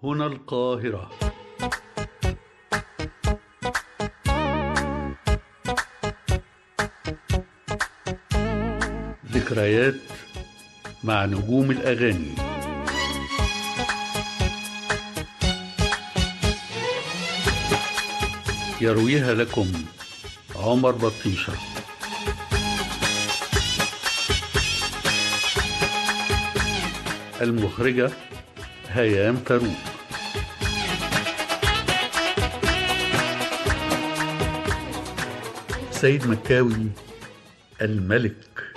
هنا القاهرة ذكريات مع نجوم الأغاني يرويها لكم عمر بطيشه المخرجة هيام فاروق سيد مكاوي الملك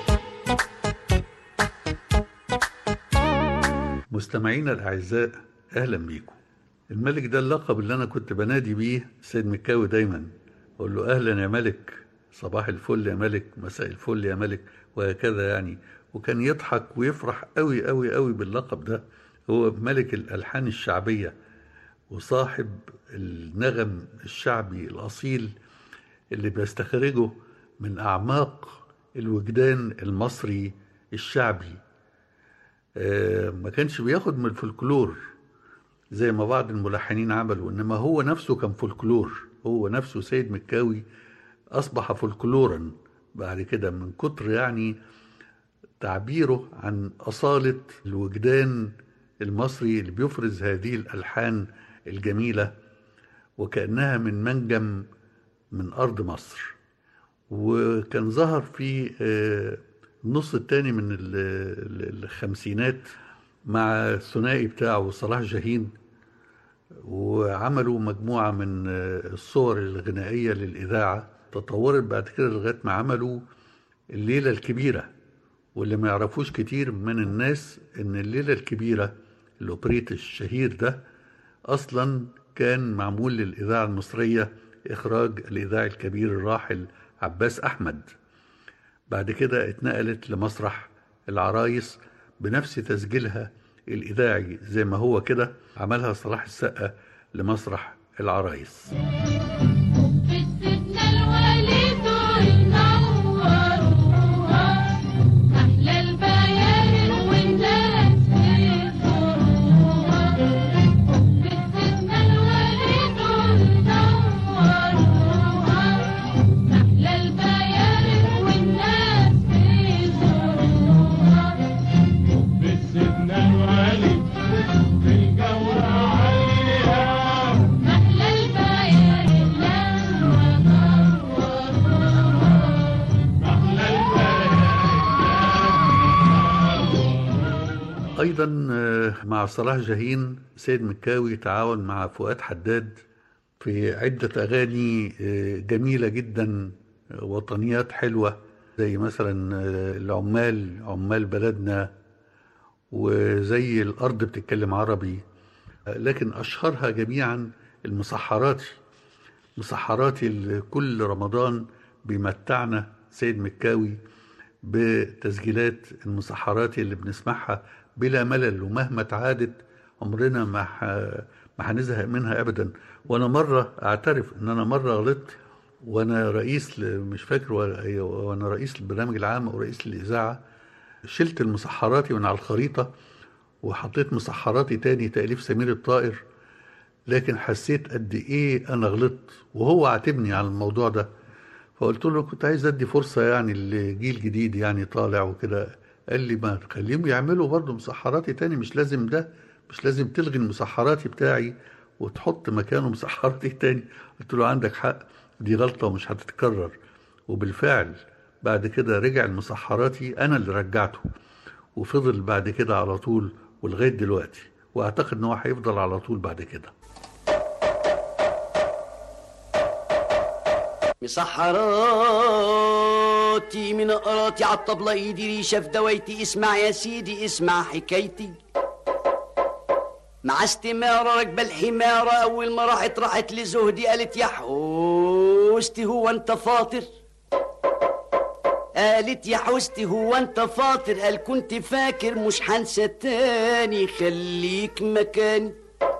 مستمعينا الأعزاء أهلا بيكم الملك ده اللقب اللي أنا كنت بنادي بيه سيد مكاوي دايما أقول له أهلا يا ملك صباح الفل يا ملك مساء الفل يا ملك وهكذا يعني وكان يضحك ويفرح قوي قوي قوي باللقب ده هو ملك الألحان الشعبية وصاحب النغم الشعبي الأصيل اللي بيستخرجه من أعماق الوجدان المصري الشعبي آه ما كانش بياخد من الفولكلور زي ما بعض الملحنين عملوا إنما هو نفسه كان فولكلور هو نفسه سيد مكاوي أصبح فولكلورا بعد كده من كتر يعني تعبيره عن أصالة الوجدان المصري اللي بيفرز هذه الألحان الجميلة وكأنها من منجم من أرض مصر وكان ظهر في النص الثاني من الخمسينات مع الثنائي بتاعه صلاح جاهين وعملوا مجموعة من الصور الغنائية للإذاعة تطورت بعد كده لغاية ما عملوا الليلة الكبيرة واللي ما يعرفوش كتير من الناس ان الليله الكبيره الاوبريت الشهير ده اصلا كان معمول للاذاعه المصريه اخراج الاذاعي الكبير الراحل عباس احمد بعد كده اتنقلت لمسرح العرايس بنفس تسجيلها الاذاعي زي ما هو كده عملها صلاح السقا لمسرح العرايس ايضا مع صلاح جاهين سيد مكاوي تعاون مع فؤاد حداد في عدة أغاني جميلة جدا وطنيات حلوة زي مثلا العمال عمال بلدنا وزي الأرض بتتكلم عربي لكن أشهرها جميعا المسحراتي مسحراتي اللي كل رمضان بيمتعنا سيد مكاوي بتسجيلات المسحراتي اللي بنسمعها بلا ملل ومهما تعادت عمرنا ما ما هنزهق منها ابدا وانا مره اعترف ان انا مره غلطت وانا رئيس مش فاكر وانا رئيس البرنامج العام او رئيس الاذاعه شلت المسحراتي من على الخريطه وحطيت مسحراتي تاني تاليف سمير الطائر لكن حسيت قد ايه انا غلطت وهو عاتبني على الموضوع ده فقلت له كنت عايز ادي فرصه يعني لجيل جديد يعني طالع وكده قال لي ما تخليهم يعملوا برضه مسحراتي تاني مش لازم ده مش لازم تلغي المسحراتي بتاعي وتحط مكانه مسحراتي تاني قلت له عندك حق دي غلطة ومش هتتكرر وبالفعل بعد كده رجع المسحراتي أنا اللي رجعته وفضل بعد كده على طول ولغاية دلوقتي وأعتقد إن هو هيفضل على طول بعد كده مسحراتي من قراتي عالطبلة ايدي ريشة في دوايتي اسمع يا سيدي اسمع حكايتي مع استمارة راكبة الحمارة أول ما راحت راحت لزهدي قالت يا حوستي هو أنت فاطر قالت يا حوستي هو أنت فاطر قال كنت فاكر مش هنسى تاني خليك مكاني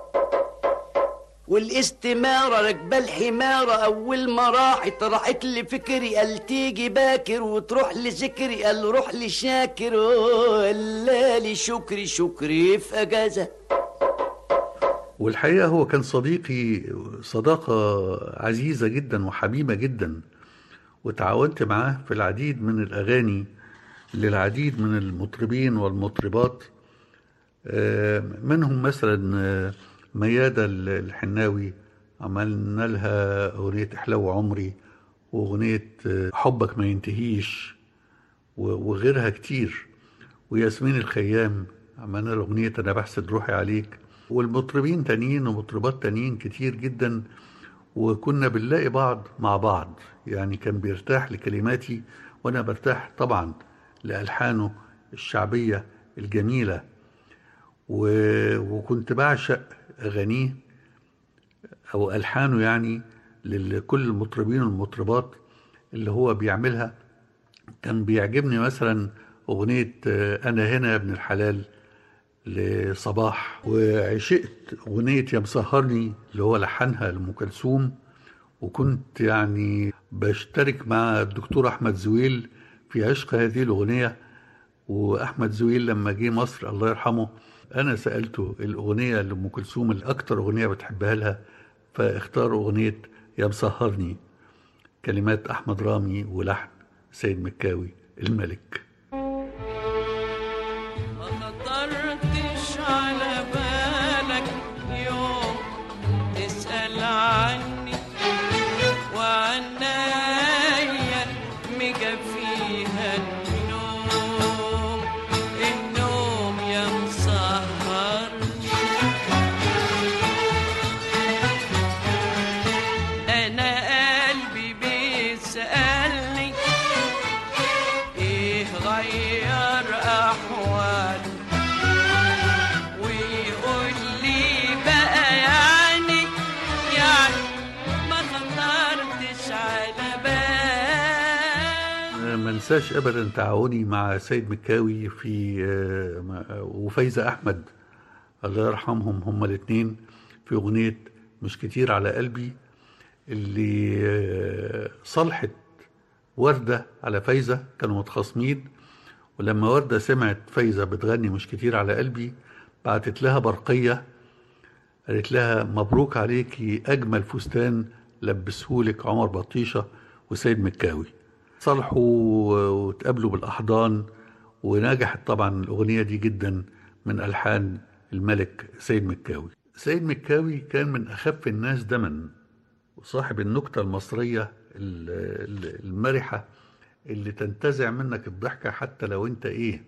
والاستمارة راكبة الحمارة أول ما راحت راحت لفكري قال تيجي باكر وتروح لذكري قال روح لشاكر قال لي شكري شكري في أجازة والحقيقة هو كان صديقي صداقة عزيزة جدا وحميمة جدا وتعاونت معاه في العديد من الأغاني للعديد من المطربين والمطربات آه، منهم مثلا آه، ميادة الحناوي عملنا لها أغنية أحلو عمري وأغنية آه، حبك ما ينتهيش و- وغيرها كتير وياسمين الخيام عملنا له أغنية أنا بحسد روحي عليك والمطربين تانيين ومطربات تانيين كتير جدا وكنا بنلاقي بعض مع بعض يعني كان بيرتاح لكلماتي وأنا برتاح طبعا لألحانه الشعبية الجميلة و... وكنت بعشق أغانيه أو ألحانه يعني لكل المطربين والمطربات اللي هو بيعملها كان بيعجبني مثلا أغنية آه، أنا هنا يا ابن الحلال لصباح وعشقت أغنية يا مسهرني اللي هو لحنها لأم كلثوم وكنت يعني بشترك مع الدكتور أحمد زويل في عشق هذه الأغنية وأحمد زويل لما جه مصر الله يرحمه أنا سألته الأغنية لأم كلثوم الأكتر أغنية بتحبها لها فاختار أغنية يا مسهرني كلمات أحمد رامي ولحن سيد مكاوي الملك ما خطرتش على بالك يوم تسأل عني وعنايا مجا فيها النوم النوم يا مسهرني أنا قلبي بيسألني ايه غير احواله ويقول لي بقى يعني يعني ما خطرتش على بال ما انساش ابدا تعاوني مع سيد مكاوي في آه، مع- وفايزه احمد الله يرحمهم هما الاثنين في اغنيه مش كتير على قلبي اللي آه، صلحت ورده على فايزه كانوا متخاصمين ولما ورده سمعت فايزه بتغني مش كتير على قلبي بعتت لها برقيه قالت لها مبروك عليكي أجمل فستان لبسهولك عمر بطيشة وسيد مكاوي صالحوا وتقابلوا بالأحضان ونجحت طبعا الأغنية دي جدا من ألحان الملك سيد مكاوي سيد مكاوي كان من أخف الناس دما وصاحب النكتة المصرية ال- ال- المرحة اللي تنتزع منك الضحكة حتى لو انت ايه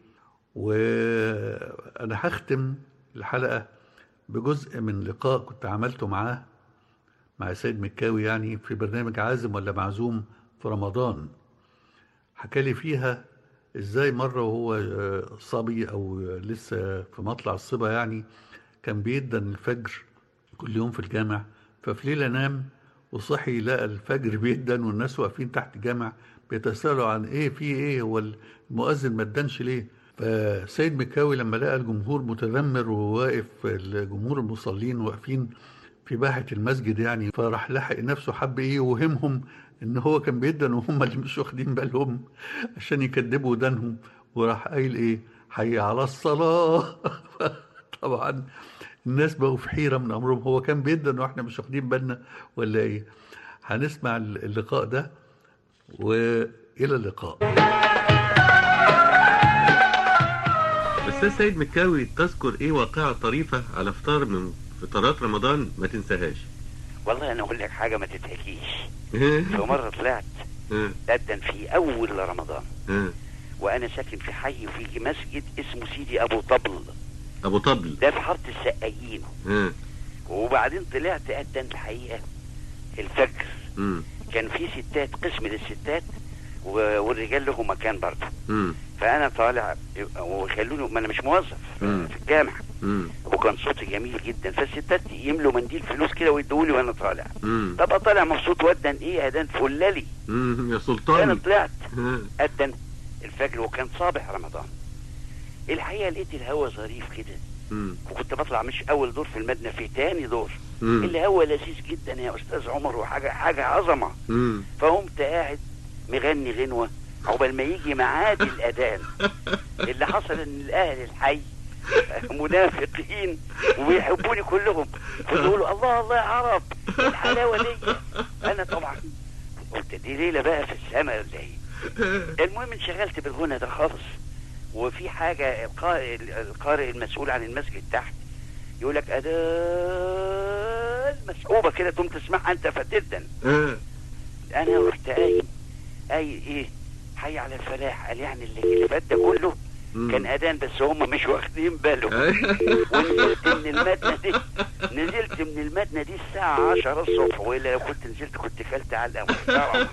وانا هختم الحلقة بجزء من لقاء كنت عملته معاه مع سيد مكاوي يعني في برنامج عازم ولا معزوم في رمضان حكالي فيها ازاي مرة وهو آه، صبي او لسه في مطلع الصبا يعني كان بيدن الفجر كل يوم في الجامع ففي ليلة نام وصحي لقى الفجر بيدن والناس واقفين تحت الجامع بيتساءلوا عن ايه في ايه هو المؤذن ما ادنش ليه فسيد مكاوي لما لقى الجمهور متذمر وواقف الجمهور المصلين واقفين في باحة المسجد يعني فراح لحق نفسه حب ايه يوهمهم ان هو كان بيدن وهم اللي مش واخدين بالهم عشان يكدبوا ودانهم وراح قايل ايه حي على الصلاة طبعا الناس بقوا في حيرة من امرهم هو كان بيدن واحنا مش واخدين بالنا ولا ايه هنسمع اللقاء ده والى اللقاء أستاذ سيد مكاوي تذكر إيه واقعة طريفة على فطار من فطارات رمضان ما تنساهاش والله انا اقول لك حاجه ما تتحكيش في مره طلعت أدن في اول رمضان وانا ساكن في حي وفي مسجد اسمه سيدي ابو طبل أبو طبل ده في حاره السقايين وبعدين طلعت أدن الحقيقه الفجر كان في ستات قسم للستات و- والرجال له مكان برضه فانا طالع وخلوني ما انا مش موظف مم. في الجامعه وكان صوتي جميل جدا فالستات يملوا منديل فلوس كده ويدوني وانا طالع طب طالع مبسوط ودن ايه ادان فلالي يا انا سلطان طلعت أدن الفجر وكان صابح رمضان الحقيقة لقيت الهوا ظريف كده وكنت بطلع مش أول دور في المبنى في تاني دور الهوا لذيذ جدا يا أستاذ عمر وحاجة حاجة عظمة فقمت قاعد مغني غنوة عقبال ما يجي ميعاد الأذان اللي حصل إن الأهل الحي منافقين وبيحبوني كلهم فيقولوا الله الله يا عرب إيه الحلاوه دي انا طبعا قلت دي ليله بقى في السماء ولا ايه المهم انشغلت بالغنى ده خالص وفي حاجه القارئ القارئ المسؤول عن المسجد تحت يقول لك اداه مسحوبه كده تقوم تسمعها انت فتدا آه. انا رحت قايم قايل ايه حي على الفلاح قال يعني اللي اللي فات ده كله مم. كان اذان بس هم مش واخدين بالهم أيوة. ونزلت من المدنة دي نزلت من المدنة دي الساعة 10 الصبح وإلا لو كنت نزلت كنت كلت علقة محترمة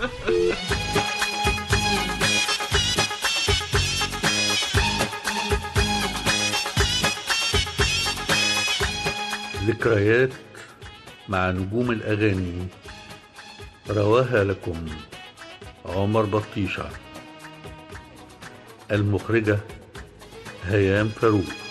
ذكريات مع نجوم الأغاني رواها لكم عمر بطيشة المخرجة هيام فاروق